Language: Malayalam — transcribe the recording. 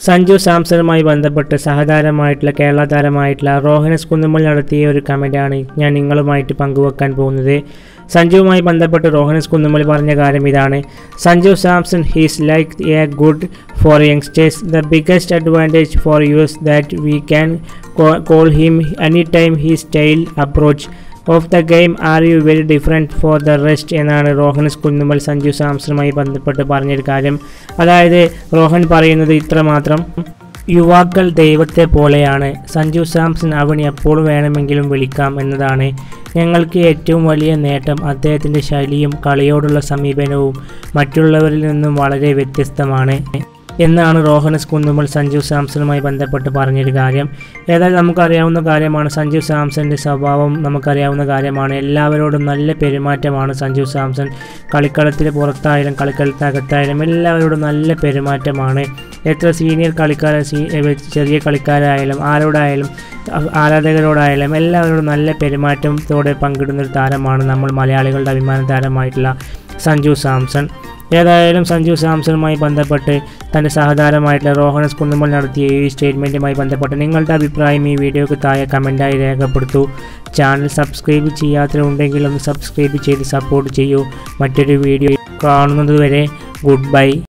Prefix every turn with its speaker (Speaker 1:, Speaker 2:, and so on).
Speaker 1: സഞ്ജു സാംസണുമായി ബന്ധപ്പെട്ട് സഹതാരമായിട്ടുള്ള കേരള താരമായിട്ടുള്ള റോഹനസ് കുന്നുമ്മൽ നടത്തിയ ഒരു കമൻറ്റാണ് ഞാൻ നിങ്ങളുമായിട്ട് പങ്കുവെക്കാൻ പോകുന്നത് സഞ്ജുവുമായി ബന്ധപ്പെട്ട് റോഹനസ് കുന്നുമ്മൽ പറഞ്ഞ കാര്യം ഇതാണ് Sanju Samson he's like a good for youngsters the biggest advantage for us that we can call him any time he style approach of the game are you very different for the rest എന്നാണ് റോഹൻസ് കുന്നുമ്മൽ സഞ്ജു സാംസണുമായി ബന്ധപ്പെട്ട് പറഞ്ഞൊരു കാര്യം അതായത് റോഹൻ പറയുന്നത് ഇത്രമാത്രം യുവാക്കൾ ദൈവത്തെ പോലെയാണ് സഞ്ജു സാംസൺ അവന് എപ്പോൾ വേണമെങ്കിലും വിളിക്കാം എന്നതാണ് ഞങ്ങൾക്ക് ഏറ്റവും വലിയ നേട്ടം അദ്ദേഹത്തിൻ്റെ ശൈലിയും കളിയോടുള്ള സമീപനവും മറ്റുള്ളവരിൽ നിന്നും വളരെ വ്യത്യസ്തമാണ് എന്നാണ് റോഹനസ് കുന്നുമ്മൽ സഞ്ജു സാംസണുമായി ബന്ധപ്പെട്ട് പറഞ്ഞൊരു കാര്യം ഏതായാലും നമുക്കറിയാവുന്ന കാര്യമാണ് സഞ്ജു സാംസൻ്റെ സ്വഭാവം നമുക്കറിയാവുന്ന കാര്യമാണ് എല്ലാവരോടും നല്ല പെരുമാറ്റമാണ് സഞ്ജു സാംസൺ കളിക്കളത്തിൽ പുറത്തായാലും കളിക്കളത്തിനകത്തായാലും എല്ലാവരോടും നല്ല പെരുമാറ്റമാണ് എത്ര സീനിയർ കളിക്കാർ സീ ചെറിയ കളിക്കാരായാലും ആരോടായാലും ആരാധകരോടായാലും എല്ലാവരോടും നല്ല പെരുമാറ്റത്തോടെ പങ്കിടുന്ന ഒരു താരമാണ് നമ്മൾ മലയാളികളുടെ അഭിമാന താരമായിട്ടുള്ള സഞ്ജു സാംസൺ ഏതായാലും സഞ്ജു സാംസണുമായി ബന്ധപ്പെട്ട് തൻ്റെ സഹതാരമായിട്ടുള്ള റോഹനസ് കുന്നുമ്മൽ നടത്തിയ ഈ സ്റ്റേറ്റ്മെൻറ്റുമായി ബന്ധപ്പെട്ട് നിങ്ങളുടെ അഭിപ്രായം ഈ വീഡിയോക്ക് താഴെ കമൻറ്റായി രേഖപ്പെടുത്തൂ ചാനൽ സബ്സ്ക്രൈബ് ചെയ്യാത്തവരുണ്ടെങ്കിൽ ഒന്ന് സബ്സ്ക്രൈബ് ചെയ്ത് സപ്പോർട്ട് ചെയ്യൂ മറ്റൊരു വീഡിയോ കാണുന്നതുവരെ ഗുഡ് ബൈ